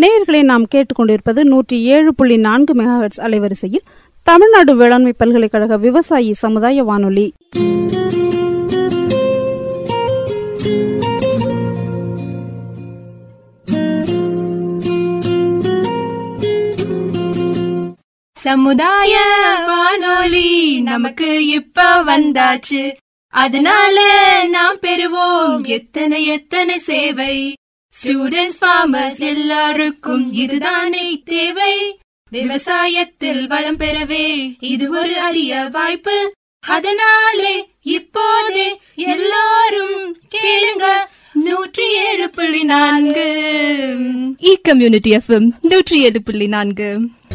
நேயர்களை நாம் கேட்டுக்கொண்டிருப்பது நூற்றி ஏழு புள்ளி நான்கு மெகாஹெட்ஸ் அலைவரிசையில் தமிழ்நாடு வேளாண்மை பல்கலைக்கழக விவசாயி சமுதாய வானொலி சமுதாய வானொலி நமக்கு இப்ப வந்தாச்சு அதனால நாம் பெறுவோம் எத்தனை எத்தனை சேவை ஸ்டூடெண்ட்ஸ் ஃபார்மர்ஸ் எல்லாருக்கும் இதுதானே தேவை விவசாயத்தில் வளம் பெறவே இது ஒரு அரிய வாய்ப்பு அதனாலே இப்போதே எல்லாரும் கேளுங்க நூற்றி ஏழு புள்ளி நான்கு இ கம்யூனிட்டி எஃப்எம் நூற்றி ஏழு புள்ளி நான்கு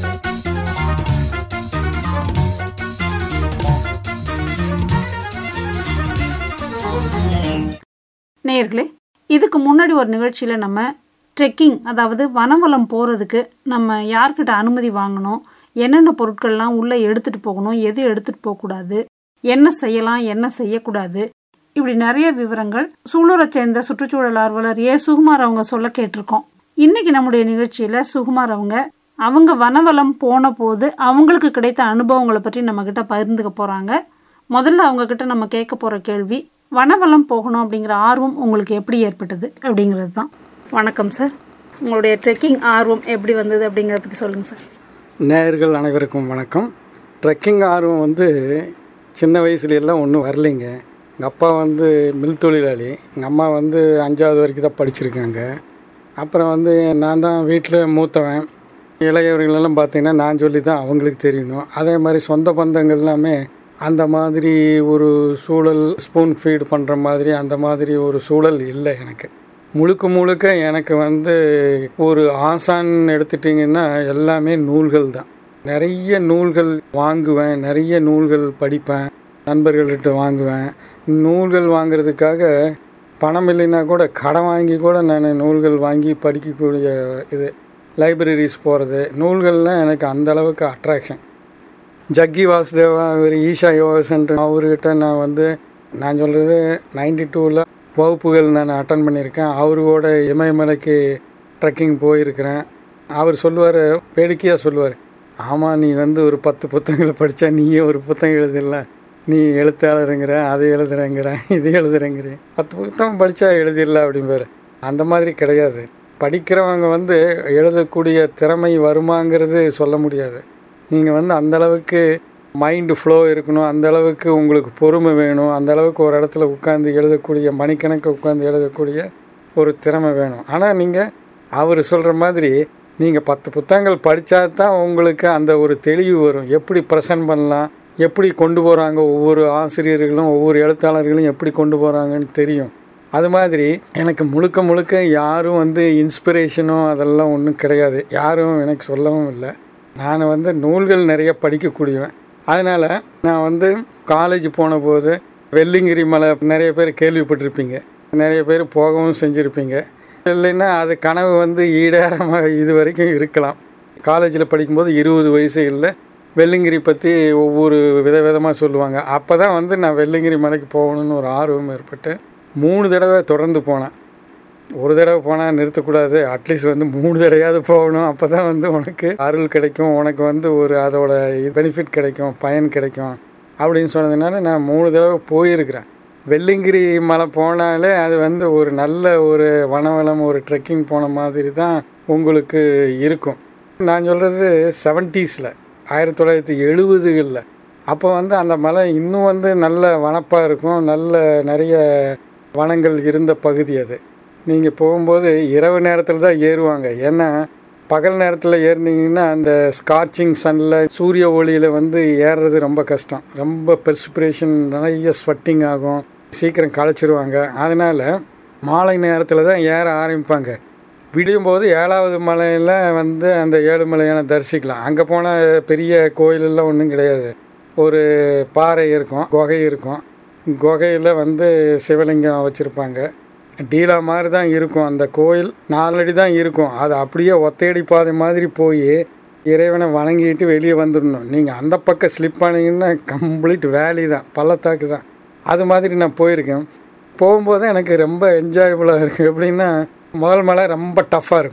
நேயர்களே இதுக்கு முன்னாடி ஒரு நிகழ்ச்சியில் நம்ம ட்ரெக்கிங் அதாவது வனவலம் போகிறதுக்கு நம்ம யார்கிட்ட அனுமதி வாங்கணும் என்னென்ன பொருட்கள்லாம் உள்ளே எடுத்துகிட்டு போகணும் எது எடுத்துகிட்டு போகக்கூடாது என்ன செய்யலாம் என்ன செய்யக்கூடாது இப்படி நிறைய விவரங்கள் சூலூரை சேர்ந்த சுற்றுச்சூழல் ஆர்வலர் ஏ சுகுமார் அவங்க சொல்ல கேட்டிருக்கோம் இன்னைக்கு நம்முடைய நிகழ்ச்சியில் சுகுமார் அவங்க அவங்க வனவலம் போன போது அவங்களுக்கு கிடைத்த அனுபவங்களை பற்றி நம்மக்கிட்ட பகிர்ந்துக்க போகிறாங்க முதல்ல அவங்கக்கிட்ட நம்ம கேட்க போகிற கேள்வி வனவலம் போகணும் அப்படிங்கிற ஆர்வம் உங்களுக்கு எப்படி ஏற்பட்டது அப்படிங்கிறது தான் வணக்கம் சார் உங்களுடைய ட்ரெக்கிங் ஆர்வம் எப்படி வந்தது அப்படிங்கிறத பற்றி சொல்லுங்கள் சார் நேயர்கள் அனைவருக்கும் வணக்கம் ட்ரெக்கிங் ஆர்வம் வந்து சின்ன வயசுல எல்லாம் ஒன்றும் வரலைங்க எங்கள் அப்பா வந்து மில் தொழிலாளி எங்கள் அம்மா வந்து அஞ்சாவது வரைக்கும் தான் படிச்சிருக்காங்க அப்புறம் வந்து நான் தான் வீட்டில் மூத்தவன் இளையவர்களெல்லாம் பார்த்தீங்கன்னா நான் சொல்லி தான் அவங்களுக்கு தெரியணும் அதே மாதிரி சொந்த பந்தங்கள் எல்லாமே அந்த மாதிரி ஒரு சூழல் ஸ்பூன் ஃபீட் பண்ணுற மாதிரி அந்த மாதிரி ஒரு சூழல் இல்லை எனக்கு முழுக்க முழுக்க எனக்கு வந்து ஒரு ஆசான் எடுத்துட்டிங்கன்னா எல்லாமே நூல்கள் தான் நிறைய நூல்கள் வாங்குவேன் நிறைய நூல்கள் படிப்பேன் நண்பர்கள்கிட்ட வாங்குவேன் நூல்கள் வாங்குறதுக்காக பணம் இல்லைன்னா கூட கடன் வாங்கி கூட நான் நூல்கள் வாங்கி படிக்கக்கூடிய இது லைப்ரரிஸ் போகிறது நூல்கள்லாம் எனக்கு அந்த அளவுக்கு அட்ராக்ஷன் ஜக்கி வாசுதேவா இவர் ஈஷா யோகா சென்டர் அவர்கிட்ட நான் வந்து நான் சொல்கிறது நைன்டி டூவில் வகுப்புகள் நான் அட்டன் பண்ணியிருக்கேன் அவரோட இமயமலைக்கு ட்ரெக்கிங் போயிருக்கிறேன் அவர் சொல்லுவார் வேடிக்கையாக சொல்லுவார் ஆமாம் நீ வந்து ஒரு பத்து புத்தகங்களை படித்தா நீயே ஒரு புத்தகம் எழுதிடலாம் நீ எழுத்தாளருங்கிற அதை எழுதுறேங்கிற இது எழுதுறேங்கிற பத்து புத்தகம் படித்தா எழுதிடலாம் அப்படிம்பாரு அந்த மாதிரி கிடையாது படிக்கிறவங்க வந்து எழுதக்கூடிய திறமை வருமாங்கிறது சொல்ல முடியாது நீங்கள் வந்து அந்தளவுக்கு மைண்டு ஃப்ளோ இருக்கணும் அந்தளவுக்கு உங்களுக்கு பொறுமை வேணும் அந்த அளவுக்கு ஒரு இடத்துல உட்காந்து எழுதக்கூடிய மணிக்கணக்கு உட்காந்து எழுதக்கூடிய ஒரு திறமை வேணும் ஆனால் நீங்கள் அவர் சொல்கிற மாதிரி நீங்கள் பத்து புத்தகங்கள் படித்தா தான் உங்களுக்கு அந்த ஒரு தெளிவு வரும் எப்படி ப்ரெசன்ட் பண்ணலாம் எப்படி கொண்டு போகிறாங்க ஒவ்வொரு ஆசிரியர்களும் ஒவ்வொரு எழுத்தாளர்களும் எப்படி கொண்டு போகிறாங்கன்னு தெரியும் அது மாதிரி எனக்கு முழுக்க முழுக்க யாரும் வந்து இன்ஸ்பிரேஷனோ அதெல்லாம் ஒன்றும் கிடையாது யாரும் எனக்கு சொல்லவும் இல்லை நான் வந்து நூல்கள் நிறைய படிக்கக்கூடியவன் அதனால் நான் வந்து காலேஜ் போன போது வெள்ளிங்கிரி மலை நிறைய பேர் கேள்விப்பட்டிருப்பீங்க நிறைய பேர் போகவும் செஞ்சுருப்பீங்க இல்லைன்னா அது கனவு வந்து ஈடேறமாக இது வரைக்கும் இருக்கலாம் காலேஜில் படிக்கும்போது இருபது வயசு இல்லை வெள்ளிங்கிரி பற்றி ஒவ்வொரு விதவிதமாக சொல்லுவாங்க அப்போ தான் வந்து நான் வெள்ளிங்கிரி மலைக்கு போகணுன்னு ஒரு ஆர்வம் ஏற்பட்டு மூணு தடவை தொடர்ந்து போனேன் ஒரு தடவை போனால் நிறுத்தக்கூடாது அட்லீஸ்ட் வந்து மூணு தடவையாவது போகணும் அப்போ தான் வந்து உனக்கு அருள் கிடைக்கும் உனக்கு வந்து ஒரு அதோட பெனிஃபிட் கிடைக்கும் பயன் கிடைக்கும் அப்படின்னு சொன்னதுனால நான் மூணு தடவை போயிருக்கிறேன் வெள்ளிங்கிரி மலை போனாலே அது வந்து ஒரு நல்ல ஒரு வனவளம் ஒரு ட்ரெக்கிங் போன மாதிரி தான் உங்களுக்கு இருக்கும் நான் சொல்கிறது செவன்ட்டீஸில் ஆயிரத்தி தொள்ளாயிரத்தி எழுபதுகளில் அப்போ வந்து அந்த மலை இன்னும் வந்து நல்ல வனப்பாக இருக்கும் நல்ல நிறைய வனங்கள் இருந்த பகுதி அது நீங்கள் போகும்போது இரவு நேரத்தில் தான் ஏறுவாங்க ஏன்னா பகல் நேரத்தில் ஏறினீங்கன்னா அந்த ஸ்கார்ச்சிங் சன்னில் சூரிய ஒளியில் வந்து ஏறுறது ரொம்ப கஷ்டம் ரொம்ப பெர்ஸ்பிரேஷன் நிறைய ஸ்வெட்டிங் ஆகும் சீக்கிரம் களைச்சிருவாங்க அதனால் மாலை நேரத்தில் தான் ஏற ஆரம்பிப்பாங்க விடியும்போது ஏழாவது மலையில் வந்து அந்த ஏழுமலையான தரிசிக்கலாம் அங்கே போனால் பெரிய கோயிலெல்லாம் ஒன்றும் கிடையாது ஒரு பாறை இருக்கும் குகை இருக்கும் குகையில் வந்து சிவலிங்கம் வச்சுருப்பாங்க டீலா மாதிரி தான் இருக்கும் அந்த கோயில் நாலடி தான் இருக்கும் அது அப்படியே ஒத்தையடி பாதை மாதிரி போய் இறைவனை வணங்கிட்டு வெளியே வந்துடணும் நீங்கள் அந்த பக்கம் ஸ்லிப் ஆனீங்கன்னா கம்ப்ளீட் வேலி தான் பள்ளத்தாக்கு தான் அது மாதிரி நான் போயிருக்கேன் போகும்போது எனக்கு ரொம்ப என்ஜாயபுளாக இருக்குது எப்படின்னா முதல் மலை ரொம்ப டஃப்பாக இருக்கும்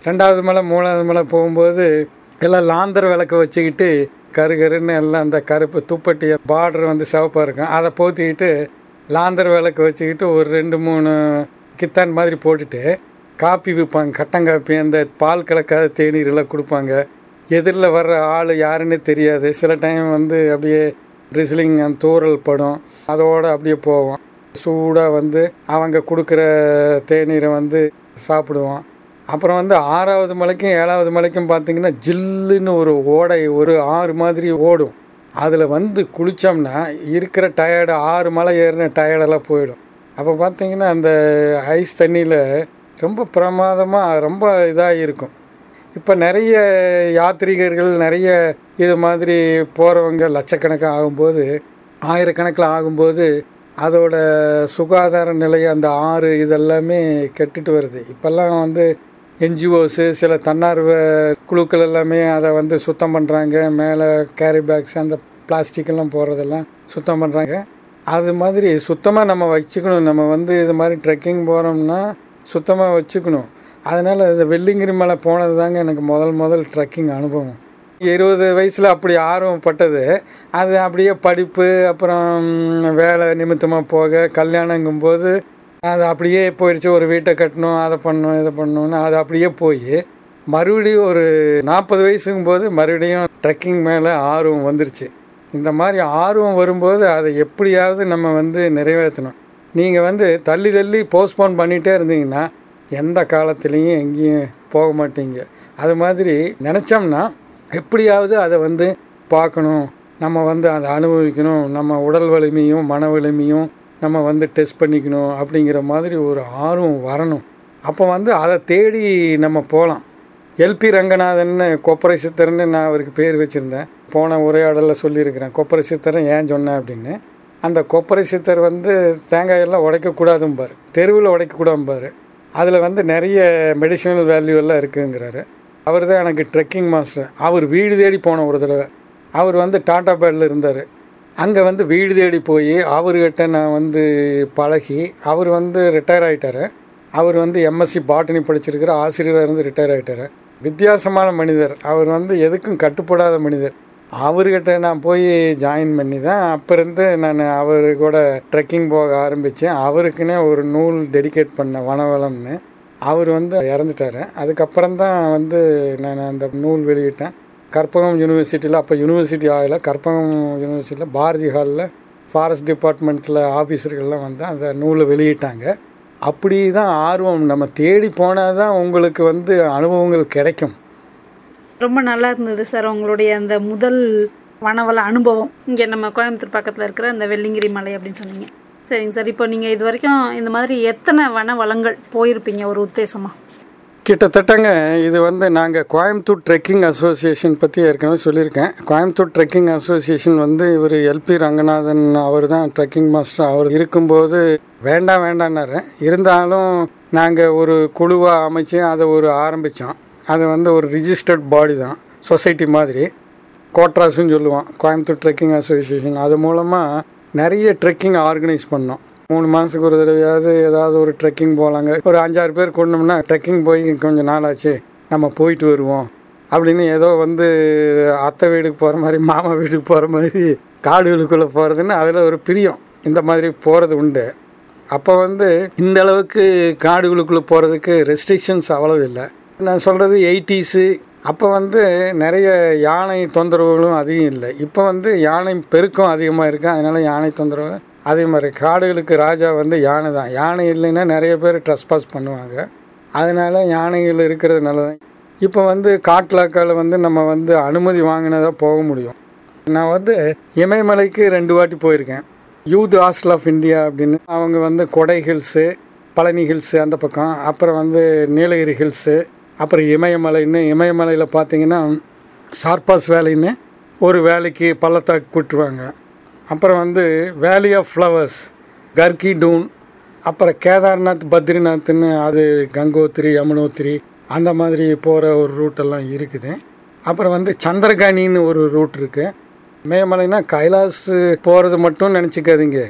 ரெண்டாவது மலை மூணாவது மலை போகும்போது எல்லாம் லாந்தர் விளக்க வச்சுக்கிட்டு கரு கருன்னு எல்லாம் அந்த கருப்பு துப்பட்டி பார்டர் வந்து சிவப்பாக இருக்கும் அதை போத்திக்கிட்டு லாந்தர் விளக்கு வச்சுக்கிட்டு ஒரு ரெண்டு மூணு கித்தான் மாதிரி போட்டுட்டு காப்பி விற்பாங்க கட்டங்காப்பி அந்த பால் கலக்காத தேநீர் எல்லாம் கொடுப்பாங்க எதிரில் வர்ற ஆள் யாருன்னே தெரியாது சில டைம் வந்து அப்படியே ட்ரிஸ்லிங் அந்த தூரல் படும் அதோடு அப்படியே போவோம் சூடாக வந்து அவங்க கொடுக்குற தேநீரை வந்து சாப்பிடுவோம் அப்புறம் வந்து ஆறாவது மலைக்கும் ஏழாவது மலைக்கும் பார்த்தீங்கன்னா ஜில்லுன்னு ஒரு ஓடை ஒரு ஆறு மாதிரி ஓடும் அதில் வந்து குளித்தோம்னா இருக்கிற டயர்டு ஆறு மலை ஏறின டயர்டெல்லாம் போயிடும் அப்போ பார்த்தீங்கன்னா அந்த ஐஸ் தண்ணியில் ரொம்ப பிரமாதமாக ரொம்ப இதாக இருக்கும் இப்போ நிறைய யாத்ரீகர்கள் நிறைய இது மாதிரி போகிறவங்க லட்சக்கணக்காக ஆகும்போது ஆயிரக்கணக்கில் ஆகும்போது அதோட சுகாதார நிலை அந்த ஆறு இதெல்லாமே கெட்டுட்டு வருது இப்போல்லாம் வந்து என்ஜிஓஸு சில தன்னார்வ குழுக்கள் எல்லாமே அதை வந்து சுத்தம் பண்ணுறாங்க மேலே கேரி பேக்ஸ் அந்த பிளாஸ்டிக் எல்லாம் போகிறதெல்லாம் சுத்தம் பண்ணுறாங்க அது மாதிரி சுத்தமாக நம்ம வச்சுக்கணும் நம்ம வந்து இது மாதிரி ட்ரெக்கிங் போகிறோம்னா சுத்தமாக வச்சுக்கணும் அதனால் இந்த வெள்ளிங்கிரி மலை போனது தாங்க எனக்கு முதல் முதல் ட்ரெக்கிங் அனுபவம் இருபது வயசில் அப்படி ஆர்வப்பட்டது அது அப்படியே படிப்பு அப்புறம் வேலை நிமித்தமாக போக கல்யாணங்கும்போது அது அப்படியே போயிடுச்சு ஒரு வீட்டை கட்டணும் அதை பண்ணணும் இதை பண்ணணும்னு அது அப்படியே போய் மறுபடியும் ஒரு நாற்பது வயசுங்கும் போது மறுபடியும் ட்ரெக்கிங் மேலே ஆர்வம் வந்துருச்சு இந்த மாதிரி ஆர்வம் வரும்போது அதை எப்படியாவது நம்ம வந்து நிறைவேற்றணும் நீங்கள் வந்து தள்ளி தள்ளி போஸ்ட்போன் பண்ணிகிட்டே இருந்தீங்கன்னா எந்த காலத்துலேயும் எங்கேயும் போக மாட்டீங்க அது மாதிரி நினச்சோம்னா எப்படியாவது அதை வந்து பார்க்கணும் நம்ம வந்து அதை அனுபவிக்கணும் நம்ம உடல் வலிமையும் மன வலிமையும் நம்ம வந்து டெஸ்ட் பண்ணிக்கணும் அப்படிங்கிற மாதிரி ஒரு ஆர்வம் வரணும் அப்போ வந்து அதை தேடி நம்ம போகலாம் எல்பி ரங்கநாதன் கொப்பரை சித்தர்னு நான் அவருக்கு பேர் வச்சுருந்தேன் போன உரையாடலில் சொல்லியிருக்கிறேன் கொப்பரை சித்தரை ஏன் சொன்னேன் அப்படின்னு அந்த கொப்பரை சித்தர் வந்து தேங்காயெல்லாம் உடைக்கக்கூடாதும்பார் தெருவில் உடைக்கக்கூடாதும்பார் அதில் வந்து நிறைய மெடிசினல் வேல்யூ எல்லாம் இருக்குங்கிறாரு அவர் தான் எனக்கு ட்ரெக்கிங் மாஸ்டர் அவர் வீடு தேடி போன ஒரு தடவை அவர் வந்து டாட்டா பேடில் இருந்தார் அங்கே வந்து வீடு தேடி போய் அவர்கிட்ட நான் வந்து பழகி அவர் வந்து ரிட்டையர் ஆகிட்டார் அவர் வந்து எம்எஸ்சி பாட்டனி படிச்சிருக்கிற ஆசிரியராக இருந்து ரிட்டையர் ஆகிட்டார் வித்தியாசமான மனிதர் அவர் வந்து எதுக்கும் கட்டுப்படாத மனிதர் அவர்கிட்ட நான் போய் ஜாயின் பண்ணி தான் அப்போ இருந்து நான் அவர் கூட ட்ரெக்கிங் போக ஆரம்பித்தேன் அவருக்குன்னே ஒரு நூல் டெடிகேட் பண்ணேன் வனவளம்னு அவர் வந்து இறந்துட்டார் அதுக்கப்புறம் தான் வந்து நான் அந்த நூல் வெளியிட்டேன் கற்பகம் யூனிவர்சிட்டியில் அப்போ யூனிவர்சிட்டி ஆகல கற்பகம் யூனிவர்சிட்டியில் பாரதி ஹாலில் ஃபாரஸ்ட் டிபார்ட்மெண்ட்டில் ஆஃபீஸர்கள்லாம் வந்து அந்த நூலை வெளியிட்டாங்க அப்படி தான் ஆர்வம் நம்ம தேடி போனால் தான் உங்களுக்கு வந்து அனுபவங்கள் கிடைக்கும் ரொம்ப நல்லா இருந்தது சார் உங்களுடைய அந்த முதல் வனவள அனுபவம் இங்கே நம்ம கோயம்புத்தூர் பக்கத்தில் இருக்கிற அந்த வெள்ளிங்கிரி மலை அப்படின்னு சொன்னீங்க சரிங்க சார் இப்போ நீங்கள் இது வரைக்கும் இந்த மாதிரி எத்தனை வன வளங்கள் போயிருப்பீங்க ஒரு உத்தேசமாக கிட்டத்தட்டங்க இது வந்து நாங்கள் கோயம்புத்தூர் ட்ரெக்கிங் அசோசியேஷன் பற்றி ஏற்கனவே சொல்லியிருக்கேன் கோயம்புத்தூர் ட்ரெக்கிங் அசோசியேஷன் வந்து இவர் எல்பி ரங்கநாதன் அவர் தான் ட்ரெக்கிங் மாஸ்டர் அவர் இருக்கும்போது வேண்டாம் வேண்டான்னாரு இருந்தாலும் நாங்கள் ஒரு குழுவாக அமைச்சு அதை ஒரு ஆரம்பித்தோம் அது வந்து ஒரு ரிஜிஸ்டர்ட் பாடி தான் சொசைட்டி மாதிரி கோட்ராஸ்ன்னு சொல்லுவோம் கோயம்புத்தூர் ட்ரெக்கிங் அசோசியேஷன் அது மூலமாக நிறைய ட்ரெக்கிங் ஆர்கனைஸ் பண்ணோம் மூணு மாதத்துக்கு ஒரு தடவையாவது ஏதாவது ஒரு ட்ரெக்கிங் போகலாங்க ஒரு அஞ்சாறு பேர் கொண்டோம்னா ட்ரெக்கிங் போய் கொஞ்சம் நாளாச்சு நம்ம போயிட்டு வருவோம் அப்படின்னு ஏதோ வந்து அத்தை வீட்டுக்கு போகிற மாதிரி மாமா வீட்டுக்கு போகிற மாதிரி காடுகளுக்குள்ளே போகிறதுன்னு அதில் ஒரு பிரியம் இந்த மாதிரி போகிறது உண்டு அப்போ வந்து இந்த அளவுக்கு காடுகளுக்குள்ளே போகிறதுக்கு ரெஸ்ட்ரிக்ஷன்ஸ் அவ்வளவு இல்லை நான் சொல்கிறது எயிட்டிஸு அப்போ வந்து நிறைய யானை தொந்தரவுகளும் அதிகம் இல்லை இப்போ வந்து யானை பெருக்கம் அதிகமாக இருக்குது அதனால் யானை தொந்தரவு அதே மாதிரி காடுகளுக்கு ராஜா வந்து யானை தான் யானை இல்லைன்னா நிறைய பேர் ட்ரெஸ்பாஸ் பண்ணுவாங்க அதனால் யானைகள் இருக்கிறது நல்லதான் இப்போ வந்து காட்லாக்கால் வந்து நம்ம வந்து அனுமதி வாங்கினதாக போக முடியும் நான் வந்து இமயமலைக்கு ரெண்டு வாட்டி போயிருக்கேன் யூத் ஹாஸ்டல் ஆஃப் இந்தியா அப்படின்னு அவங்க வந்து கொடை ஹில்ஸு பழனி ஹில்ஸு அந்த பக்கம் அப்புறம் வந்து நீலகிரி ஹில்ஸு அப்புறம் இமயமலைன்னு இமயமலையில் பார்த்தீங்கன்னா சார்பாஸ் வேலின்னு ஒரு வேலைக்கு பள்ளத்தாக்கு கூட்டுருவாங்க அப்புறம் வந்து வேலி ஆஃப் ஃப்ளவர்ஸ் கர்கி டூன் அப்புறம் கேதார்நாத் பத்ரிநாத்னு அது கங்கோத்திரி யமுனோத்திரி அந்த மாதிரி போகிற ஒரு ரூட்டெல்லாம் இருக்குது அப்புறம் வந்து சந்திரகாணின்னு ஒரு ரூட் இருக்குது மேமலைனா கைலாஸ் போகிறது மட்டும் நினச்சிக்காதீங்க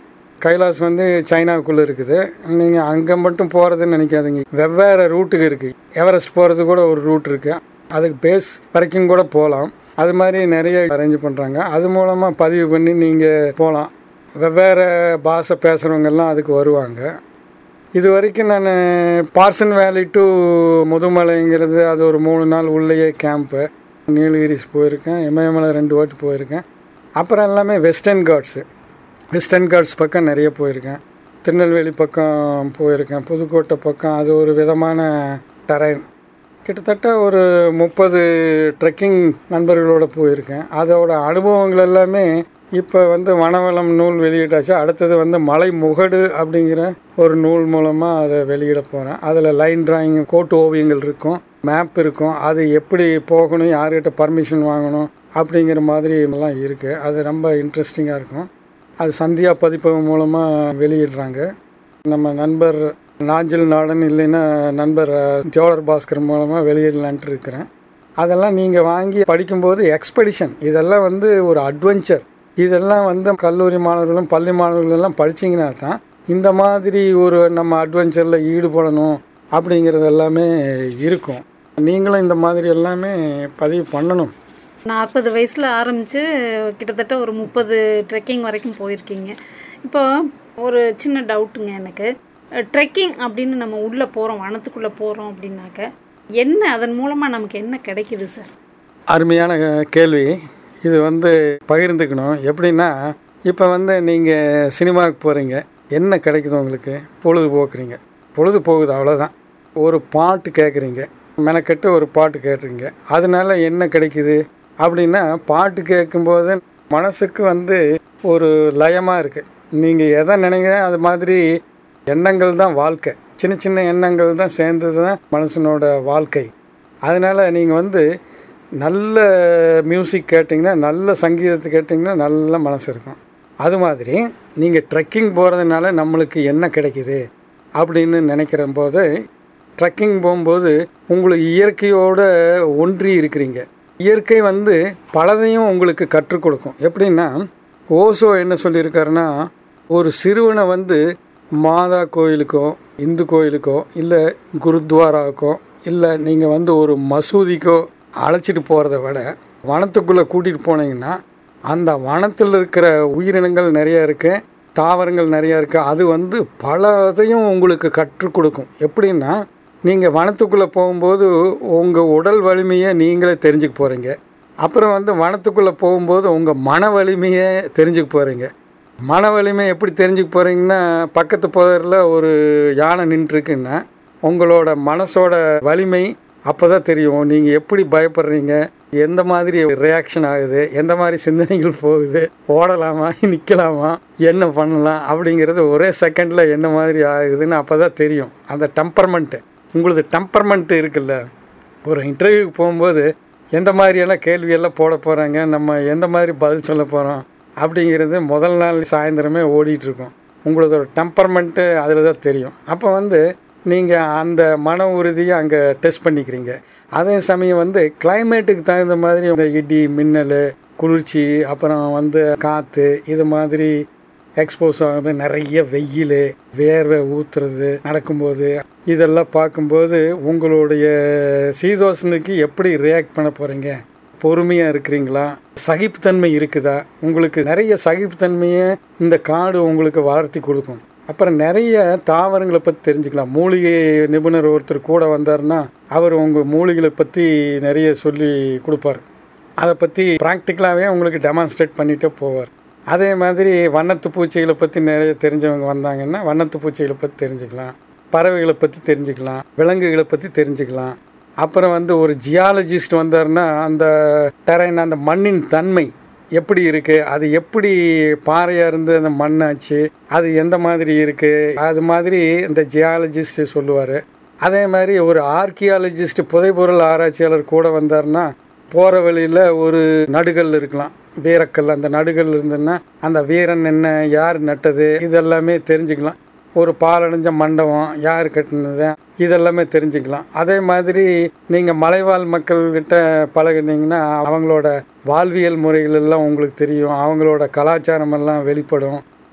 கைலாஸ் வந்து சைனாவுக்குள்ளே இருக்குது நீங்கள் அங்கே மட்டும் போகிறதுன்னு நினைக்காதீங்க வெவ்வேறு ரூட்டுக்கு இருக்குது எவரெஸ்ட் போகிறது கூட ஒரு ரூட் இருக்குது அதுக்கு பேஸ் வரைக்கும் கூட போகலாம் அது மாதிரி நிறைய அரேஞ்ச் பண்ணுறாங்க அது மூலமாக பதிவு பண்ணி நீங்கள் போகலாம் வெவ்வேறு பாஷை பேசுகிறவங்கெல்லாம் அதுக்கு வருவாங்க இது வரைக்கும் நான் பார்சன் வேலி டு முதுமலைங்கிறது அது ஒரு மூணு நாள் உள்ளேயே கேம்ப்பு நீலகிரிஸ் போயிருக்கேன் இமயமலை ரெண்டு வாட்டி போயிருக்கேன் அப்புறம் எல்லாமே வெஸ்டர்ன் காட்ஸு வெஸ்டர்ன் காட்ஸ் பக்கம் நிறைய போயிருக்கேன் திருநெல்வேலி பக்கம் போயிருக்கேன் புதுக்கோட்டை பக்கம் அது ஒரு விதமான டரைன் கிட்டத்தட்ட ஒரு முப்பது ட்ரெக்கிங் நண்பர்களோட போயிருக்கேன் அதோட அனுபவங்கள் எல்லாமே இப்போ வந்து வனவளம் நூல் வெளியிட்டாச்சு அடுத்தது வந்து மலை முகடு அப்படிங்கிற ஒரு நூல் மூலமாக அதை வெளியிட போகிறேன் அதில் லைன் டிராயிங் கோட்டு ஓவியங்கள் இருக்கும் மேப் இருக்கும் அது எப்படி போகணும் யார்கிட்ட பர்மிஷன் வாங்கணும் அப்படிங்கிற மாதிரி எல்லாம் இருக்குது அது ரொம்ப இன்ட்ரெஸ்டிங்காக இருக்கும் அது சந்தியா பதிப்பகம் மூலமாக வெளியிடுறாங்க நம்ம நண்பர் நாஞ்சில் நாடன் இல்லைன்னா நண்பர் அஹ், ஜோலர் பாஸ்கர் மூலமாக வெளியிடலான்ட்டு இருக்கிறேன் அதெல்லாம் நீங்கள் வாங்கி படிக்கும்போது எக்ஸ்பெடிஷன் இதெல்லாம் வந்து ஒரு அட்வென்ச்சர் இதெல்லாம் வந்து கல்லூரி மாணவர்களும் பள்ளி மாணவர்களும் எல்லாம் படிச்சிங்கன்னா தான் இந்த மாதிரி ஒரு நம்ம அட்வென்ச்சரில் ஈடுபடணும் அப்படிங்கிறது எல்லாமே இருக்கும் நீங்களும் இந்த மாதிரி எல்லாமே பதிவு பண்ணணும் நாற்பது வயசில் ஆரம்பித்து கிட்டத்தட்ட ஒரு முப்பது ட்ரெக்கிங் வரைக்கும் போயிருக்கீங்க இப்போ ஒரு சின்ன டவுட்டுங்க எனக்கு ட்ரெக்கிங் அப்படின்னு நம்ம உள்ளே போகிறோம் வனத்துக்குள்ளே போகிறோம் அப்படின்னாக்க என்ன அதன் மூலமாக நமக்கு என்ன கிடைக்குது சார் அருமையான அஹ், கேள்வி இது வந்து பகிர்ந்துக்கணும் எப்படின்னா இப்போ வந்து நீங்கள் சினிமாவுக்கு போகிறீங்க என்ன கிடைக்குது உங்களுக்கு பொழுதுபோக்குறீங்க பொழுது போகுது அவ்வளோதான் ஒரு பாட்டு கேட்குறீங்க மெனக்கெட்டு ஒரு பாட்டு கேட்டுறீங்க அதனால என்ன கிடைக்குது அப்படின்னா பாட்டு கேட்கும்போது மனசுக்கு வந்து ஒரு லயமாக இருக்குது நீங்கள் எதை நினைக்கிற அது மாதிரி எண்ணங்கள் தான் வாழ்க்கை சின்ன சின்ன எண்ணங்கள் தான் சேர்ந்தது தான் மனுஷனோட வாழ்க்கை அதனால் நீங்கள் வந்து நல்ல மியூசிக் கேட்டிங்கன்னா நல்ல சங்கீதத்தை கேட்டிங்கன்னா நல்ல மனசு இருக்கும் அது மாதிரி நீங்கள் ட்ரெக்கிங் போகிறதுனால நம்மளுக்கு என்ன கிடைக்குது அப்படின்னு நினைக்கிற போது ட்ரெக்கிங் போகும்போது உங்களுக்கு இயற்கையோட ஒன்றி இருக்கிறீங்க இயற்கை வந்து பலதையும் உங்களுக்கு கற்றுக் கொடுக்கும் எப்படின்னா ஓசோ என்ன சொல்லியிருக்காருன்னா ஒரு சிறுவனை வந்து மாதா கோயிலுக்கோ இந்து கோயிலுக்கோ இல்லை குருத்வாராவுக்கோ இல்லை நீங்கள் வந்து ஒரு மசூதிக்கோ அழைச்சிட்டு போகிறத விட வனத்துக்குள்ளே கூட்டிகிட்டு போனீங்கன்னா அந்த வனத்தில் இருக்கிற உயிரினங்கள் நிறைய இருக்குது தாவரங்கள் நிறைய இருக்குது அது வந்து பலதையும் உங்களுக்கு கற்றுக் கொடுக்கும் எப்படின்னா நீங்கள் வனத்துக்குள்ளே போகும்போது உங்கள் உடல் வலிமையை நீங்களே தெரிஞ்சுக்க போகிறீங்க அப்புறம் வந்து வனத்துக்குள்ளே போகும்போது உங்கள் மன வலிமையை தெரிஞ்சுக்க போகிறீங்க மன வலிமை எப்படி தெரிஞ்சுக்க போகிறீங்கன்னா பக்கத்து புதரில் ஒரு யானை நின்றுருக்குன்னா உங்களோட மனசோட வலிமை அப்போ தான் தெரியும் நீங்கள் எப்படி பயப்படுறீங்க எந்த மாதிரி ரியாக்ஷன் ஆகுது எந்த மாதிரி சிந்தனைகள் போகுது ஓடலாமா நிற்கலாமா என்ன பண்ணலாம் அப்படிங்கிறது ஒரே செகண்டில் என்ன மாதிரி ஆகுதுன்னு அப்போ தான் தெரியும் அந்த டெம்பர்மெண்ட்டு உங்களது டெம்பர்மெண்ட் இருக்குல்ல ஒரு இன்டர்வியூக்கு போகும்போது எந்த மாதிரியெல்லாம் கேள்வியெல்லாம் போட போகிறாங்க நம்ம எந்த மாதிரி பதில் சொல்ல போகிறோம் அப்படிங்கிறது முதல் நாள் சாயந்தரமே ஓடிட்டு இருக்கும் உங்களோட டெம்பர்மெண்ட்டு அதில் தான் தெரியும் அப்போ வந்து நீங்கள் அந்த மன உறுதியை அங்கே டெஸ்ட் பண்ணிக்கிறீங்க அதே சமயம் வந்து கிளைமேட்டுக்கு தகுந்த மாதிரி இந்த இடி மின்னல் குளிர்ச்சி அப்புறம் வந்து காற்று இது மாதிரி எக்ஸ்போஸ் ஆகுது நிறைய வெயில் வேர்வை ஊற்றுறது நடக்கும்போது இதெல்லாம் பார்க்கும்போது உங்களுடைய சீதோஷனுக்கு எப்படி ரியாக்ட் பண்ண போகிறீங்க பொறுமையாக இருக்கிறீங்களா சகிப்புத்தன்மை இருக்குதா உங்களுக்கு நிறைய சகிப்புத்தன்மையை இந்த காடு உங்களுக்கு வளர்த்தி கொடுக்கும் அப்புறம் நிறைய தாவரங்களை பற்றி தெரிஞ்சுக்கலாம் மூலிகை நிபுணர் ஒருத்தர் கூட வந்தாருன்னா அவர் உங்கள் மூலிகளை பற்றி நிறைய சொல்லி கொடுப்பார் அதை பற்றி ப்ராக்டிக்கலாகவே உங்களுக்கு டெமான்ஸ்ட்ரேட் பண்ணிகிட்டே போவார் அதே மாதிரி வண்ணத்து பூச்சிகளை பற்றி நிறைய தெரிஞ்சவங்க வந்தாங்கன்னா வண்ணத்து பூச்சிகளை பற்றி தெரிஞ்சுக்கலாம் பறவைகளை பற்றி தெரிஞ்சுக்கலாம் விலங்குகளை பற்றி தெரிஞ்சுக்கலாம் அப்புறம் வந்து ஒரு ஜியாலஜிஸ்ட் வந்தாருன்னா அந்த டெரைன் அந்த மண்ணின் தன்மை எப்படி இருக்குது அது எப்படி பாறையாக இருந்து அந்த மண்ணாச்சு அது எந்த மாதிரி இருக்குது அது மாதிரி இந்த ஜியாலஜிஸ்ட் சொல்லுவார் அதே மாதிரி ஒரு ஆர்கியாலஜிஸ்ட் புதைபொருள் ஆராய்ச்சியாளர் கூட வந்தாருன்னா போகிற வழியில் ஒரு நடுகள் இருக்கலாம் வீரக்கல் அந்த நடுகள் இருந்ததுன்னா அந்த வீரன் என்ன யார் நட்டது இதெல்லாமே தெரிஞ்சுக்கலாம் ஒரு பாலடைஞ்ச மண்டபம் யார் கட்டினது இதெல்லாமே தெரிஞ்சுக்கலாம் அதே மாதிரி நீங்கள் மலைவாழ் மக்கள்கிட்ட பழகுனீங்கன்னா அவங்களோட வாழ்வியல் முறைகள் எல்லாம் உங்களுக்கு தெரியும் அவங்களோட கலாச்சாரம் எல்லாம் வெளிப்படும்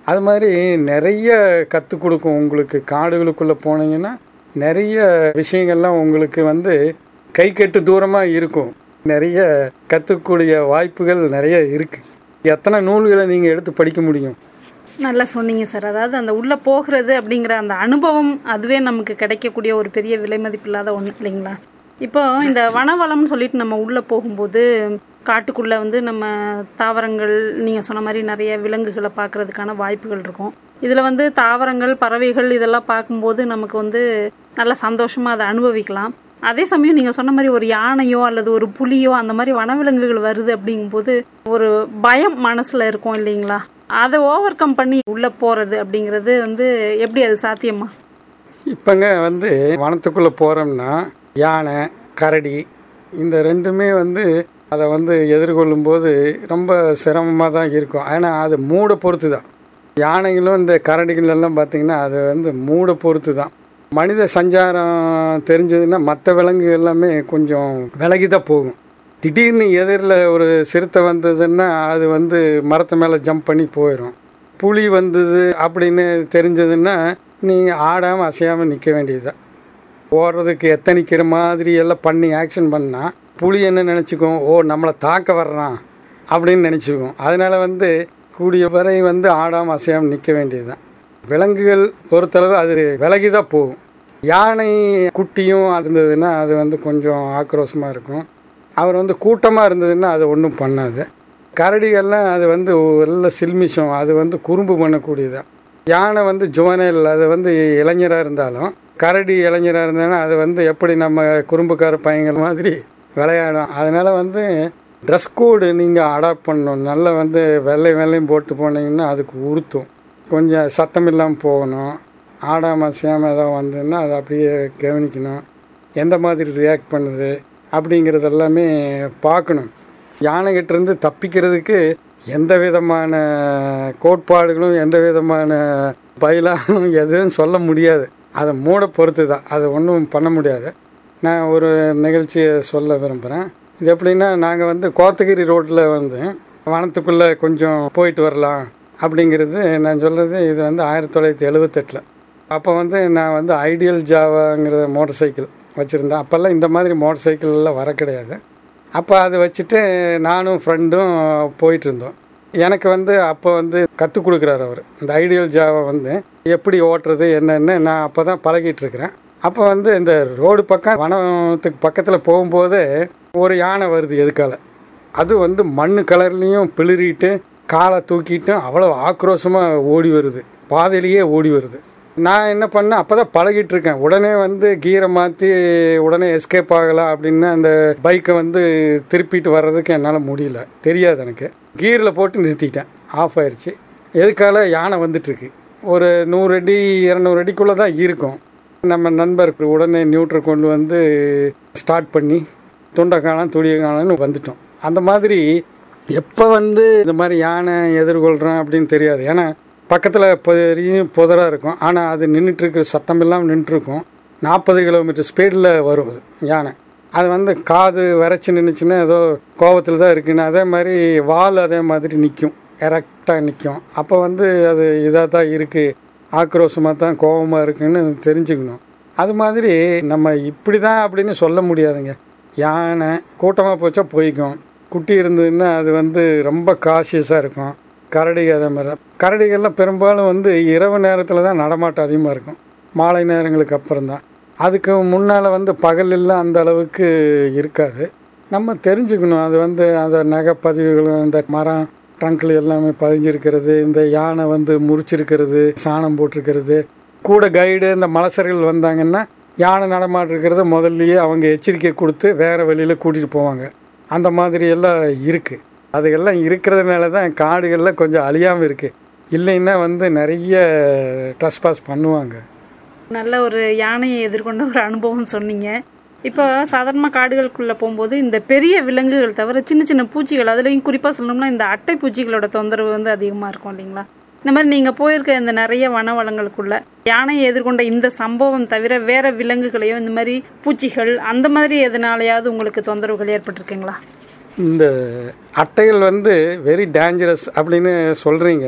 அது மாதிரி நிறைய கற்றுக் கொடுக்கும் உங்களுக்கு காடுகளுக்குள்ளே போனீங்கன்னா நிறைய விஷயங்கள்லாம் உங்களுக்கு வந்து கை கட்டு தூரமாக இருக்கும் நிறைய கற்றுக்கூடிய வாய்ப்புகள் நிறைய இருக்குது எத்தனை நூல்களை நீங்கள் எடுத்து படிக்க முடியும் நல்லா சொன்னீங்க சார் அதாவது அந்த உள்ளே போகிறது அப்படிங்கிற அந்த அனுபவம் அதுவே நமக்கு கிடைக்கக்கூடிய ஒரு பெரிய விலை மதிப்பில்லாத ஒன்று இல்லைங்களா இப்போ இந்த வனவளம்னு சொல்லிட்டு நம்ம உள்ளே போகும்போது காட்டுக்குள்ளே வந்து நம்ம தாவரங்கள் நீங்கள் சொன்ன மாதிரி நிறைய விலங்குகளை பார்க்கறதுக்கான வாய்ப்புகள் இருக்கும் இதில் வந்து தாவரங்கள் பறவைகள் இதெல்லாம் பார்க்கும்போது நமக்கு வந்து நல்ல சந்தோஷமாக அதை அனுபவிக்கலாம் அதே சமயம் நீங்கள் சொன்ன மாதிரி ஒரு யானையோ அல்லது ஒரு புலியோ அந்த மாதிரி வனவிலங்குகள் வருது அப்படிங்கும்போது ஒரு பயம் மனசில் இருக்கும் இல்லைங்களா அதை ஓவர் கம் பண்ணி உள்ளே போகிறது அப்படிங்கிறது வந்து எப்படி அது சாத்தியமா இப்போங்க வந்து வனத்துக்குள்ளே போகிறோம்னா யானை கரடி இந்த ரெண்டுமே வந்து அதை வந்து எதிர்கொள்ளும் போது ரொம்ப சிரமமாக தான் இருக்கும் ஆனால் அது மூடை பொறுத்து தான் யானைகளும் இந்த கரடிகள் எல்லாம் பார்த்திங்கன்னா அது வந்து மூடை பொறுத்து தான் மனித சஞ்சாரம் தெரிஞ்சதுன்னா மற்ற விலங்கு எல்லாமே கொஞ்சம் விலகி தான் போகும் திடீர்னு எதிரில் ஒரு சிறுத்தை வந்ததுன்னா அது வந்து மரத்து மேலே ஜம்ப் பண்ணி போயிடும் புலி வந்தது அப்படின்னு தெரிஞ்சதுன்னா நீங்கள் ஆடாமல் அசையாமல் நிற்க வேண்டியதுதான் ஓடுறதுக்கு எத்தனைக்கிற மாதிரி எல்லாம் பண்ணி ஆக்ஷன் பண்ணால் புலி என்ன நினச்சிக்கும் ஓ நம்மளை தாக்க வர்றான் அப்படின்னு நினச்சிக்கும் அதனால் வந்து கூடிய வரை வந்து ஆடாமல் அசையாமல் நிற்க வேண்டியதுதான் விலங்குகள் பொறுத்தளவு அது விலகி தான் போகும் யானை குட்டியும் இருந்ததுன்னா அது வந்து கொஞ்சம் ஆக்ரோஷமாக இருக்கும் அவர் வந்து கூட்டமாக இருந்ததுன்னா அது ஒன்றும் பண்ணாது கரடிகள்லாம் அது வந்து நல்ல சில்மிஷம் அது வந்து குறும்பு பண்ணக்கூடியதான் யானை வந்து ஜுவனல் அது வந்து இளைஞராக இருந்தாலும் கரடி இளைஞராக இருந்தாலும் அது வந்து எப்படி நம்ம குறும்புக்கார பையங்கள் மாதிரி விளையாடும் அதனால் வந்து ட்ரெஸ் கோடு நீங்கள் அடாப்ட் பண்ணணும் நல்லா வந்து வெள்ளை வெள்ளையும் போட்டு போனீங்கன்னா அதுக்கு உறுத்தும் கொஞ்சம் சத்தம் இல்லாமல் போகணும் ஆடாமல் அசையாமல் ஏதாவது வந்ததுன்னா அதை அப்படியே கவனிக்கணும் எந்த மாதிரி ரியாக்ட் பண்ணுது அப்படிங்கிறது எல்லாமே பார்க்கணும் யானைகிட்டேருந்து தப்பிக்கிறதுக்கு எந்த விதமான கோட்பாடுகளும் எந்த விதமான பயிலாகவும் எதுவும் சொல்ல முடியாது அதை மூட பொறுத்து தான் அதை ஒன்றும் பண்ண முடியாது நான் ஒரு நிகழ்ச்சியை சொல்ல விரும்புகிறேன் இது எப்படின்னா நாங்கள் வந்து கோத்தகிரி ரோட்டில் வந்து வனத்துக்குள்ளே கொஞ்சம் போயிட்டு வரலாம் அப்படிங்கிறது நான் சொல்கிறது இது வந்து ஆயிரத்தி தொள்ளாயிரத்தி எழுவத்தெட்டில் அப்போ வந்து நான் வந்து ஐடியல் ஜாவாங்கிற மோட்டர் சைக்கிள் வச்சுருந்தேன் அப்போல்லாம் இந்த மாதிரி மோட்டர் சைக்கிள்லாம் வர கிடையாது அப்போ அதை வச்சுட்டு நானும் ஃப்ரெண்டும் போயிட்டு இருந்தோம் எனக்கு வந்து அப்போ வந்து கற்றுக் கொடுக்குறாரு அவர் இந்த ஐடியல் ஜாவை வந்து எப்படி ஓட்டுறது என்னென்னு நான் அப்போ தான் பழகிட்டு இருக்கிறேன் அப்போ வந்து இந்த ரோடு பக்கம் வனத்துக்கு பக்கத்தில் போகும்போது ஒரு யானை வருது எதுக்கால அது வந்து மண் கலர்லேயும் பிளிறிட்டு காலை தூக்கிட்டு அவ்வளோ ஆக்ரோஷமாக ஓடி வருது பாதையிலேயே ஓடி வருது நான் என்ன பண்ணேன் அப்போ தான் பழகிட்டு இருக்கேன் உடனே வந்து கீரை மாற்றி உடனே எஸ்கேப் ஆகலாம் அப்படின்னு அந்த பைக்கை வந்து திருப்பிட்டு வர்றதுக்கு என்னால் முடியல தெரியாது எனக்கு கீரில் போட்டு நிறுத்திட்டேன் ஆஃப் ஆயிடுச்சு எதுக்கால யானை வந்துட்டுருக்கு ஒரு நூறு அடி இரநூறு அடிக்குள்ளே தான் இருக்கும் நம்ம நண்பர் உடனே நியூட்ரை கொண்டு வந்து ஸ்டார்ட் பண்ணி துண்டை காணாம் துடியை காணாம்னு வந்துட்டோம் அந்த மாதிரி எப்போ வந்து இந்த மாதிரி யானை எதிர்கொள்கிறோம் அப்படின்னு தெரியாது ஏன்னா பக்கத்தில் பெரிய புதராக இருக்கும் ஆனால் அது நின்றுட்டுருக்கு சத்தம் இல்லாமல் நின்றுருக்கும் நாற்பது கிலோமீட்டர் ஸ்பீடில் வரும் அது யானை அது வந்து காது வரைச்சி நின்றுச்சுன்னா ஏதோ கோபத்தில் தான் இருக்குன்னு அதே மாதிரி வால் அதே மாதிரி நிற்கும் எரெக்டாக நிற்கும் அப்போ வந்து அது இதாக தான் இருக்குது ஆக்ரோஷமாக தான் கோபமாக இருக்குன்னு தெரிஞ்சுக்கணும் அது மாதிரி நம்ம இப்படி தான் அப்படின்னு சொல்ல முடியாதுங்க யானை கூட்டமாக போச்சா போய்க்கும் குட்டி இருந்ததுன்னா அது வந்து ரொம்ப காஷியஸாக இருக்கும் கரடி அதே மாதிரி தான் கரடிகள்லாம் பெரும்பாலும் வந்து இரவு நேரத்தில் தான் நடமாட்டம் அதிகமாக இருக்கும் மாலை நேரங்களுக்கு அப்புறம் தான் அதுக்கு முன்னால் வந்து பகலெல்லாம் அந்த அளவுக்கு இருக்காது நம்ம தெரிஞ்சுக்கணும் அது வந்து அந்த நகைப்பதிவுகளும் இந்த மரம் ட்ரங்கில் எல்லாமே பதிஞ்சிருக்கிறது இந்த யானை வந்து முறிச்சிருக்கிறது சாணம் போட்டிருக்கிறது கூட கைடு இந்த மலசர்கள் வந்தாங்கன்னா யானை நடமாட்டிருக்கிறத முதல்லையே அவங்க எச்சரிக்கை கொடுத்து வேறு வெளியில் கூட்டிகிட்டு போவாங்க அந்த மாதிரி எல்லாம் இருக்குது அதுகெல்லாம் இருக்கிறதுனால தான் காடுகள்லாம் கொஞ்சம் அழியாமல் இருக்குது இல்லைன்னா வந்து நிறைய ட்ரெஸ்பாஸ் பண்ணுவாங்க நல்ல ஒரு யானையை எதிர்கொண்ட ஒரு அனுபவம் சொன்னீங்க இப்போ சாதாரணமாக காடுகளுக்குள்ளே போகும்போது இந்த பெரிய விலங்குகள் தவிர சின்ன சின்ன பூச்சிகள் அதுலேயும் குறிப்பாக சொல்லணும்னா இந்த அட்டை பூச்சிகளோட தொந்தரவு வந்து அதிகமாக இருக்கும் இல்லைங்களா இந்த மாதிரி நீங்கள் போயிருக்க இந்த நிறைய வனவளங்களுக்குள்ள யானையை எதிர்கொண்ட இந்த சம்பவம் தவிர வேற விலங்குகளையோ இந்த மாதிரி பூச்சிகள் அந்த மாதிரி எதனாலையாவது உங்களுக்கு தொந்தரவுகள் ஏற்பட்டிருக்குங்களா இந்த அட்டைகள் வந்து வெரி டேஞ்சரஸ் அப்படின்னு சொல்கிறீங்க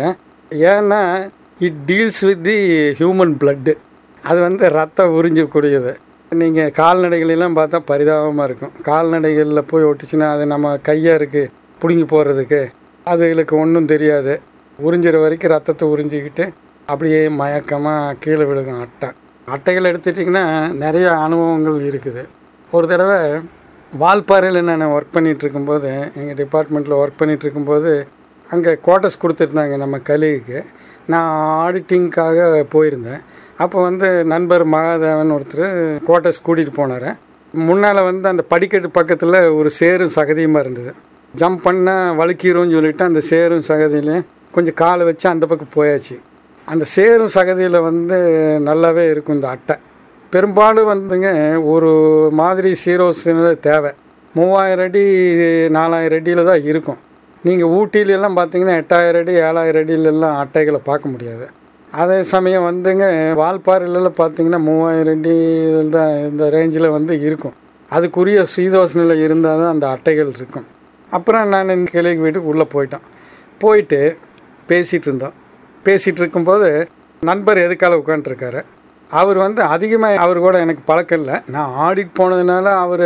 ஏன்னா it deals with the human blood அது வந்து ரத்தம் உறிஞ்சக்கூடியது நீங்கள் கால்நடைகளெல்லாம் பார்த்தா பரிதாபமாக இருக்கும் கால்நடைகளில் போய் ஒட்டுச்சுன்னா அது நம்ம கையாக இருக்குது பிடுங்கி போகிறதுக்கு அதுகளுக்கு ஒன்றும் தெரியாது உறிஞ்சிற வரைக்கும் ரத்தத்தை உறிஞ்சிக்கிட்டு அப்படியே மயக்கமாக கீழே விழுகும் அட்டை அட்டைகள் எடுத்துட்டிங்கன்னா நிறைய அனுபவங்கள் இருக்குது ஒரு தடவை வால்பாறையில் நான் ஒர்க் பண்ணிகிட்டு இருக்கும்போது எங்கள் டிபார்ட்மெண்ட்டில் ஒர்க் பண்ணிகிட்டு இருக்கும்போது அங்கே குவார்ட்டர்ஸ் கொடுத்துருந்தாங்க நம்ம கலீகுக்கு நான் ஆடிட்டிங்க்காக போயிருந்தேன் அப்போ வந்து நண்பர் மகாதேவன் ஒருத்தர் குவார்ட்டர்ஸ் கூட்டிகிட்டு போனார் முன்னால் வந்து அந்த படிக்கட்டு பக்கத்தில் ஒரு சேரும் சகதியுமாக இருந்தது ஜம்ப் பண்ணால் வழுக்கிரும்னு சொல்லிட்டு அந்த சேரும் சகதியிலையும் கொஞ்சம் காலை வச்சு அந்த பக்கம் போயாச்சு அந்த சேரும் சகதியில் வந்து நல்லாவே இருக்கும் இந்த அட்டை பெரும்பாலும் வந்துங்க ஒரு மாதிரி சீரோசின தேவை மூவாயிரம் அடி நாலாயிரம் அடியில் தான் இருக்கும் நீங்கள் ஊட்டியிலெல்லாம் பார்த்தீங்கன்னா எட்டாயிரம் அடி ஏழாயிரம் அடியிலெல்லாம் அட்டைகளை பார்க்க முடியாது அதே சமயம் வந்துங்க வால்பாறையிலலாம் பார்த்தீங்கன்னா மூவாயிரம் அடி தான் இந்த ரேஞ்சில் வந்து இருக்கும் அதுக்குரிய சீதோஷனில் இருந்தால் தான் அந்த அட்டைகள் இருக்கும் அப்புறம் நான் இந்த கிளைக்கு வீட்டுக்கு உள்ளே போயிட்டோன் போயிட்டு பேசிகிட்டு இருந்தோம் பேசிகிட்டு இருக்கும்போது நண்பர் எதுக்கால உட்காண்ட்ருக்காரு அவர் வந்து அதிகமாக அவர் கூட எனக்கு பழக்கம் இல்லை நான் ஆடிட் போனதுனால அவர்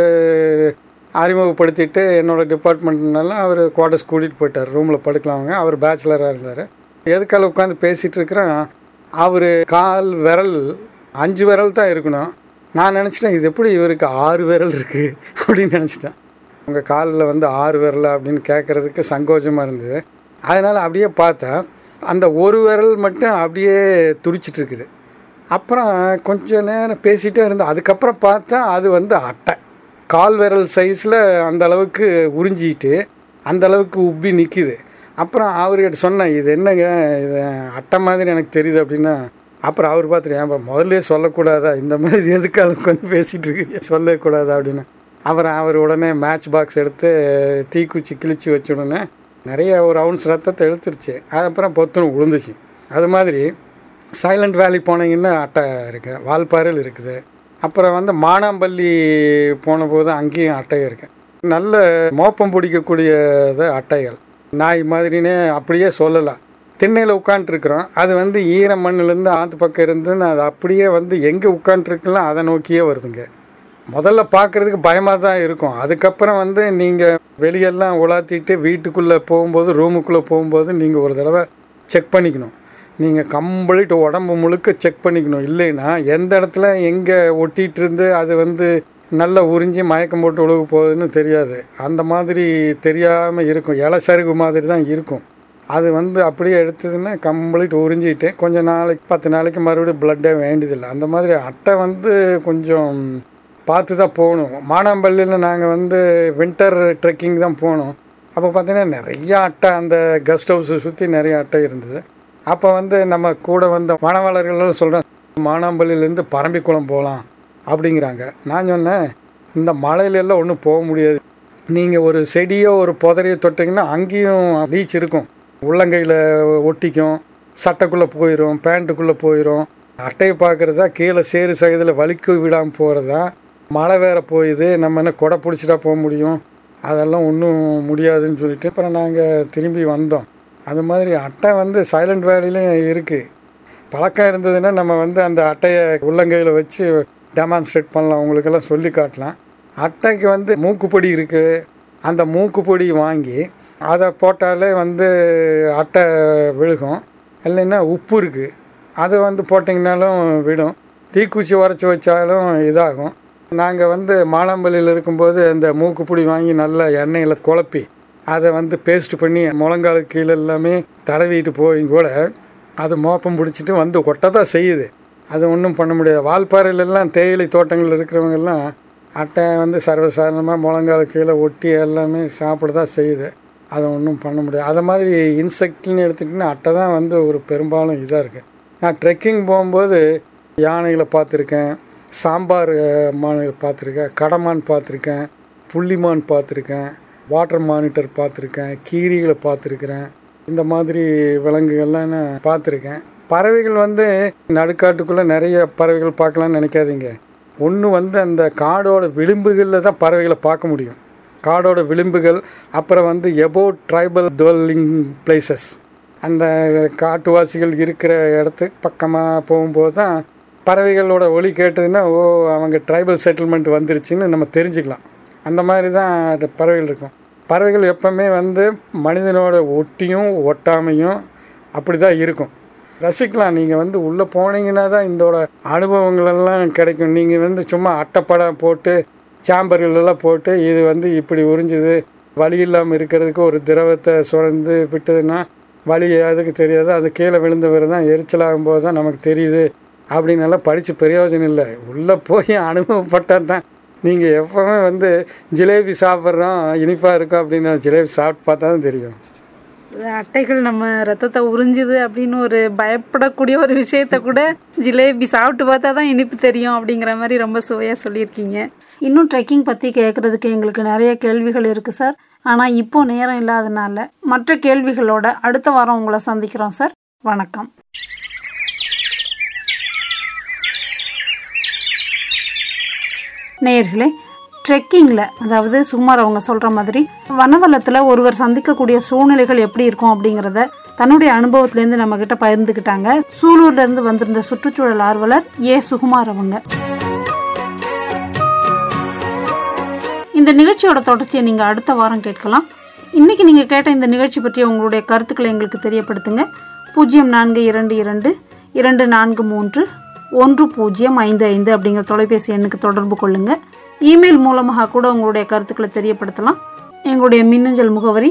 அறிமுகப்படுத்திட்டு என்னோடய டிபார்ட்மெண்ட்னால அவர் குவார்ட்டர்ஸ் கூட்டிகிட்டு போயிட்டார் ரூமில் படுக்கலாங்க அவர் பேச்சுலராக இருந்தார் எதுக்கால உட்காந்து பேசிகிட்டு இருக்கிறேன் அவர் கால் விரல் அஞ்சு விரல் தான் இருக்கணும் நான் நினச்சிட்டேன் இது எப்படி இவருக்கு ஆறு விரல் இருக்குது அப்படின்னு நினச்சிட்டேன் உங்கள் காலில் வந்து ஆறு விரல் அப்படின்னு கேட்குறதுக்கு சங்கோஜமாக இருந்தது அதனால் அப்படியே பார்த்தேன் அந்த ஒரு விரல் மட்டும் அப்படியே துடிச்சிட்டு இருக்குது அப்புறம் கொஞ்ச நேரம் பேசிகிட்டே இருந்தேன் அதுக்கப்புறம் பார்த்தா அது வந்து அட்டை கால் விரல் சைஸில் அந்த அளவுக்கு உறிஞ்சிட்டு அந்த அளவுக்கு உப்பி நிற்கிது அப்புறம் அவர்கிட்ட சொன்னேன் இது என்னங்க இது அட்டை மாதிரி எனக்கு தெரியுது அப்படின்னா அப்புறம் அவர் பார்த்துட்டு ஏன்பா முதல்ல சொல்லக்கூடாதா இந்த மாதிரி எதுக்காக உட்காந்து பேசிகிட்டு இருக்கீங்க சொல்லக்கூடாதா அப்படின்னு அப்புறம் அவர் உடனே மேட்ச் பாக்ஸ் எடுத்து தீக்குச்சி கிழிச்சு வச்ச உடனே நிறைய ஒரு அவுன்ஸ் ரத்தத்தை எடுத்துருச்சு அதுக்கப்புறம் பொத்துன்னு விழுந்துச்சு அது மாதிரி சைலண்ட் வேலி போனீங்கன்னா அட்டை இருக்குது வால்பாறையில் இருக்குது அப்புறம் வந்து மானாம்பள்ளி போன போது அங்கேயும் அட்டை இருக்குது நல்ல மோப்பம் பிடிக்கக்கூடியது அட்டைகள் நாய் மாதிரினே அப்படியே சொல்லலாம் திண்ணையில் உட்காண்ட்ருக்குறோம் அது வந்து ஈர மண்ணிலேருந்து ஆற்று பக்கம் இருந்துன்னு அது அப்படியே வந்து எங்கே உட்காண்ட்ருக்கலாம் அதை நோக்கியே வருதுங்க முதல்ல பார்க்குறதுக்கு பயமாக தான் இருக்கும் அதுக்கப்புறம் வந்து நீங்கள் வெளியெல்லாம் உலாத்திட்டு வீட்டுக்குள்ளே போகும்போது ரூமுக்குள்ளே போகும்போது நீங்கள் ஒரு தடவை செக் பண்ணிக்கணும் நீங்கள் கம்ப்ளீட் உடம்பு முழுக்க செக் பண்ணிக்கணும் இல்லைன்னா எந்த இடத்துல எங்கே ஒட்டிகிட்டு இருந்து அது வந்து நல்லா உறிஞ்சி மயக்கம் போட்டு உழுக போகுதுன்னு தெரியாது அந்த மாதிரி தெரியாமல் இருக்கும் இலை சருகு மாதிரி தான் இருக்கும் அது வந்து அப்படியே எடுத்ததுன்னா கம்ப்ளீட் உறிஞ்சிட்டு கொஞ்சம் நாளைக்கு பத்து நாளைக்கு மறுபடியும் பிளட்டே வேண்டியதில்லை அந்த மாதிரி அட்டை வந்து கொஞ்சம் பார்த்து தான் போகணும் மானாம்பள்ளியில் நாங்கள் வந்து வின்டர் ட்ரெக்கிங் தான் போனோம் அப்போ பார்த்தீங்கன்னா நிறைய அட்டை அந்த கெஸ்ட் ஹவுஸை சுற்றி நிறைய அட்டை இருந்தது அப்போ வந்து நம்ம கூட வந்த வனவாளர்கள் சொல்கிறேன் மானாம்பள்ளியிலேருந்து பரம்பிக்குளம் போகலாம் அப்படிங்கிறாங்க நான் சொன்னேன் இந்த மலையிலெல்லாம் ஒன்றும் போக முடியாது நீங்கள் ஒரு செடியோ ஒரு புதரையோ தொட்டிங்கன்னா அங்கேயும் லீச் இருக்கும் உள்ளங்கையில் ஒட்டிக்கும் சட்டைக்குள்ளே போயிடும் பேண்ட்டுக்குள்ளே போயிடும் அட்டையை பார்க்குறதா கீழே சேரு சகதியில் வலிக்கு விடாமல் போகிறதா மழை வேற போயுது நம்ம என்ன கொடை பிடிச்சிட்டா போக முடியும் அதெல்லாம் ஒன்றும் முடியாதுன்னு சொல்லிட்டு அப்புறம் நாங்கள் திரும்பி வந்தோம் அது மாதிரி அட்டை வந்து சைலண்ட் வேலிலையும் இருக்குது பழக்கம் இருந்ததுன்னா நம்ம வந்து அந்த அட்டையை உள்ளங்கையில் வச்சு டெமான்ஸ்ட்ரேட் பண்ணலாம் உங்களுக்கெல்லாம் சொல்லி காட்டலாம் அட்டைக்கு வந்து மூக்குப்பொடி இருக்குது அந்த மூக்குப்பொடி வாங்கி அதை போட்டாலே வந்து அட்டை விழுகும் இல்லைன்னா உப்பு இருக்குது அது வந்து போட்டிங்கனாலும் விடும் தீக்குச்சி உரைச்சி வச்சாலும் இதாகும் நாங்கள் வந்து மாலாம்பள்ளியில் இருக்கும்போது அந்த மூக்குப்பொடி வாங்கி நல்லா எண்ணெயில் குழப்பி அதை வந்து பேஸ்ட் பண்ணி முழங்கால கீழே எல்லாமே தடவிட்டு போய் கூட அது மோப்பம் பிடிச்சிட்டு வந்து ஒட்ட தான் செய்யுது அது ஒன்றும் பண்ண முடியாது வால்பாறையிலெல்லாம் தேயிலை தோட்டங்கள் இருக்கிறவங்கெல்லாம் அட்டை வந்து சர்வசாதாரணமாக முழங்கால கீழே ஒட்டி எல்லாமே சாப்பிட தான் செய்யுது அதை ஒன்றும் பண்ண முடியாது அது மாதிரி இன்செக்ட்னு எடுத்துக்கிட்டிங்கன்னா அட்டை தான் வந்து ஒரு பெரும்பாலும் இதாக இருக்குது நான் ட்ரெக்கிங் போகும்போது யானைகளை பார்த்துருக்கேன் சாம்பார் மான்களை பார்த்துருக்கேன் கடமான் பார்த்துருக்கேன் புள்ளிமான் பார்த்துருக்கேன் வாட்டர் மானிட்டர் பார்த்துருக்கேன் கீரிகளை பார்த்துருக்குறேன் இந்த மாதிரி விலங்குகள்லாம் நான் பார்த்துருக்கேன் பறவைகள் வந்து நடுக்காட்டுக்குள்ளே நிறைய பறவைகள் பார்க்கலான்னு நினைக்காதீங்க ஒன்று வந்து அந்த காடோட விளிம்புகளில் தான் பறவைகளை பார்க்க முடியும் காடோட விளிம்புகள் அப்புறம் வந்து எபோ ட்ரைபல் டுவெல்லிங் பிளேசஸ் அந்த காட்டுவாசிகள் இருக்கிற இடத்துக்கு பக்கமாக போகும்போது தான் பறவைகளோட ஒலி கேட்டதுன்னா ஓ அவங்க ட்ரைபல் செட்டில்மெண்ட் வந்துருச்சுன்னு நம்ம தெரிஞ்சுக்கலாம் அந்த மாதிரி தான் அது பறவைகள் இருக்கும் பறவைகள் எப்போவுமே வந்து மனிதனோட ஒட்டியும் ஒட்டாமையும் அப்படி தான் இருக்கும் ரசிக்கலாம் நீங்கள் வந்து உள்ளே போனீங்கன்னா தான் இதோட அனுபவங்கள் எல்லாம் கிடைக்கும் நீங்கள் வந்து சும்மா அட்டைப்படம் போட்டு சாம்பர்கள் எல்லாம் போட்டு இது வந்து இப்படி உறிஞ்சுது வழி இல்லாமல் இருக்கிறதுக்கு ஒரு திரவத்தை சுரந்து விட்டதுன்னா வழி அதுக்கு தெரியாது அது கீழே விழுந்தவர் தான் எரிச்சலாகும் போது தான் நமக்கு தெரியுது அப்படின்னு எல்லாம் படித்து பிரயோஜனம் இல்லை உள்ளே போய் அனுபவப்பட்டால் தான் நீங்கள் எப்போவுமே வந்து ஜிலேபி சாப்பிட்றோம் இனிப்பாக இருக்கும் அப்படின்னு ஜிலேபி சாப்பிட்டு பார்த்தா தான் தெரியும் அட்டைகள் நம்ம ரத்தத்தை உறிஞ்சுது அப்படின்னு ஒரு பயப்படக்கூடிய ஒரு விஷயத்த கூட ஜிலேபி சாப்பிட்டு பார்த்தா தான் இனிப்பு தெரியும் அப்படிங்கிற மாதிரி ரொம்ப சுவையாக சொல்லியிருக்கீங்க இன்னும் ட்ரெக்கிங் பற்றி கேட்குறதுக்கு எங்களுக்கு நிறைய கேள்விகள் இருக்குது சார் ஆனால் இப்போ நேரம் இல்லாதனால மற்ற கேள்விகளோட அடுத்த வாரம் உங்களை சந்திக்கிறோம் சார் வணக்கம் நேயர்களே ட்ரெக்கிங்கில் அதாவது சுமார் அவங்க சொல்கிற மாதிரி வனவளத்தில் ஒருவர் சந்திக்கக்கூடிய சூழ்நிலைகள் எப்படி இருக்கும் அப்படிங்கிறத தன்னுடைய அனுபவத்திலேருந்து நம்மக்கிட்ட பகிர்ந்துக்கிட்டாங்க சூலூர்லேருந்து வந்திருந்த சுற்றுச்சூழல் ஆர்வலர் ஏ சுகுமார் அவங்க இந்த நிகழ்ச்சியோட தொடர்ச்சியை நீங்கள் அடுத்த வாரம் கேட்கலாம் இன்னைக்கு நீங்கள் கேட்ட இந்த நிகழ்ச்சி பற்றி உங்களுடைய கருத்துக்களை எங்களுக்கு தெரியப்படுத்துங்க பூஜ்ஜியம் நான்கு இரண்டு இரண்டு இரண்டு நான்கு மூன்று ஒன்று பூஜ்ஜியம் ஐந்து ஐந்து அப்படிங்கிற தொலைபேசி எண்ணுக்கு தொடர்பு கொள்ளுங்க இமெயில் மூலமாக கூட உங்களுடைய கருத்துக்களை தெரியப்படுத்தலாம் எங்களுடைய மின்னஞ்சல் முகவரி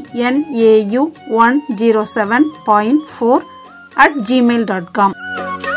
CRSTNAU one zero seven point four at Gmail dot com